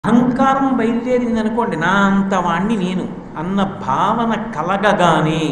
అహంకారం బయలుదేరింది అనుకోండి నా అంత వాణ్ణి నేను అన్న భావన కలగగానే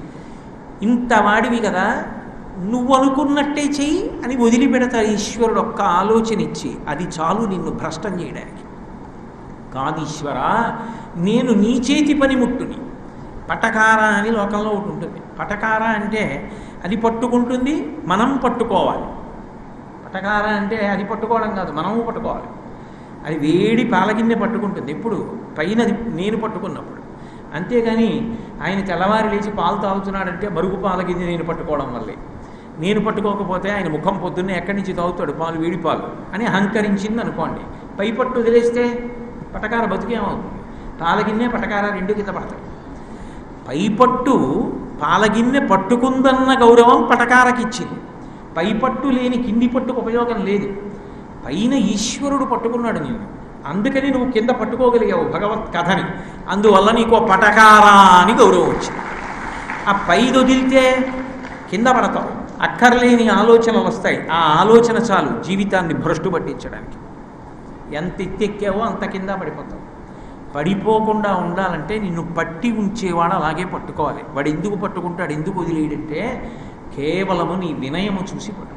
ఇంత వాడివి కదా నువ్వు అనుకున్నట్టే చెయ్యి అని వదిలిపెడతాడు ఈశ్వరుడు ఒక్క ఆలోచన ఇచ్చి అది చాలు నిన్ను భ్రష్టం చేయడానికి కాదు ఈశ్వర నేను నీ చేతి పనిముట్టుని పటకార అని లోకంలో ఒకటి ఉంటుంది పటకార అంటే అది పట్టుకుంటుంది మనం పట్టుకోవాలి పటకార అంటే అది పట్టుకోవడం కాదు మనము పట్టుకోవాలి అది వేడి పాలగిన్నె పట్టుకుంటుంది ఎప్పుడు పైనది నేను పట్టుకున్నప్పుడు అంతేగాని ఆయన తెల్లవారి లేచి పాలు తాగుతున్నాడంటే మరుగు పాలగిన్నె నేను పట్టుకోవడం వల్లే నేను పట్టుకోకపోతే ఆయన ముఖం పొద్దున్నే ఎక్కడి నుంచి తాగుతాడు పాలు వేడి పాలు అని అహంకరించింది అనుకోండి పై పట్టు వదిలేస్తే పటకార బతుకేమవుతుంది పాలగిన్నె పటకార రెండు కింద పడతాయి పైపట్టు పాలగిన్నె పట్టుకుందన్న గౌరవం పటకారకిచ్చింది పైపట్టు లేని కింది పట్టుకు ఉపయోగం లేదు పైన ఈశ్వరుడు పట్టుకున్నాడు నేను అందుకని నువ్వు కింద పట్టుకోగలిగావు భగవత్ కథని అందువల్ల నీకు పటకారా అని గౌరవం వచ్చింది ఆ పైది వదిలితే కింద పడతావు అక్కర్లేని ఆలోచనలు వస్తాయి ఆ ఆలోచన చాలు జీవితాన్ని భ్రష్టు పట్టించడానికి ఎంత ఎత్తెక్కావో అంత కింద పడిపోతావు పడిపోకుండా ఉండాలంటే నిన్ను పట్టి ఉంచేవాడు అలాగే పట్టుకోవాలి వాడు ఎందుకు పట్టుకుంటాడు ఎందుకు వదిలేయడంటే కేవలము నీ వినయము చూసి పట్టుకుంటాడు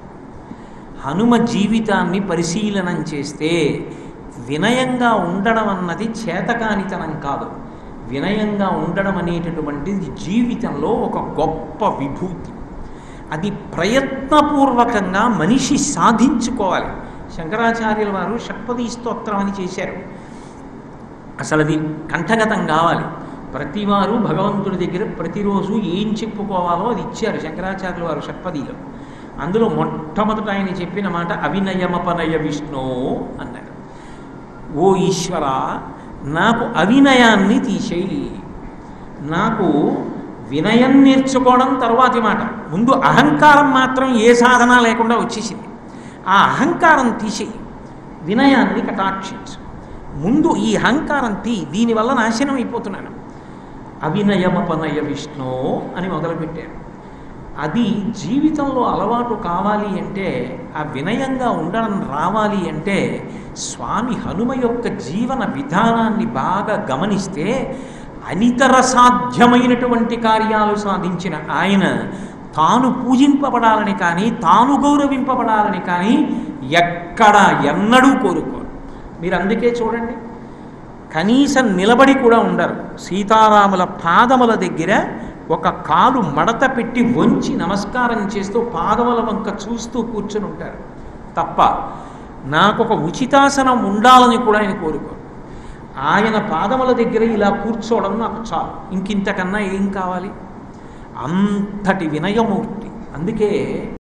హనుమ జీవితాన్ని పరిశీలనం చేస్తే వినయంగా ఉండడం అన్నది చేతకానితనం కాదు వినయంగా ఉండడం అనేటటువంటిది జీవితంలో ఒక గొప్ప విభూతి అది ప్రయత్నపూర్వకంగా మనిషి సాధించుకోవాలి శంకరాచార్యుల వారు షట్పదీ స్తోత్రం అని చేశారు అసలు అది కంఠగతం కావాలి ప్రతివారు భగవంతుడి దగ్గర ప్రతిరోజు ఏం చెప్పుకోవాలో అది ఇచ్చారు శంకరాచార్యుల వారు షట్పదిలో అందులో మొట్టమొదట ఆయన చెప్పిన మాట అవినయమపనయ విష్ణు అన్నారు ఓ ఈశ్వర నాకు అవినయాన్ని తీసేయి నాకు వినయం నేర్చుకోవడం తర్వాతి మాట ముందు అహంకారం మాత్రం ఏ సాధన లేకుండా వచ్చేసింది ఆ అహంకారం తీసేయి వినయాన్ని కటాక్షించు ముందు ఈ అహంకారం తీ దీనివల్ల నాశనం అయిపోతున్నాను అవినయమపనయ విష్ణు అని మొదలుపెట్టారు అది జీవితంలో అలవాటు కావాలి అంటే ఆ వినయంగా ఉండడం రావాలి అంటే స్వామి హనుమ యొక్క జీవన విధానాన్ని బాగా గమనిస్తే అనితర సాధ్యమైనటువంటి కార్యాలు సాధించిన ఆయన తాను పూజింపబడాలని కానీ తాను గౌరవింపబడాలని కానీ ఎక్కడ ఎన్నడూ కోరుకోరు మీరు అందుకే చూడండి కనీసం నిలబడి కూడా ఉండరు సీతారాముల పాదముల దగ్గర ఒక కాలు మడత పెట్టి వంచి నమస్కారం చేస్తూ పాదముల వంక చూస్తూ కూర్చొని ఉంటారు తప్ప నాకు ఒక ఉచితాసనం ఉండాలని కూడా ఆయన కోరుకోరు ఆయన పాదముల దగ్గర ఇలా కూర్చోవడం నాకు చాలు ఇంకింతకన్నా ఏం కావాలి అంతటి వినయమూర్తి అందుకే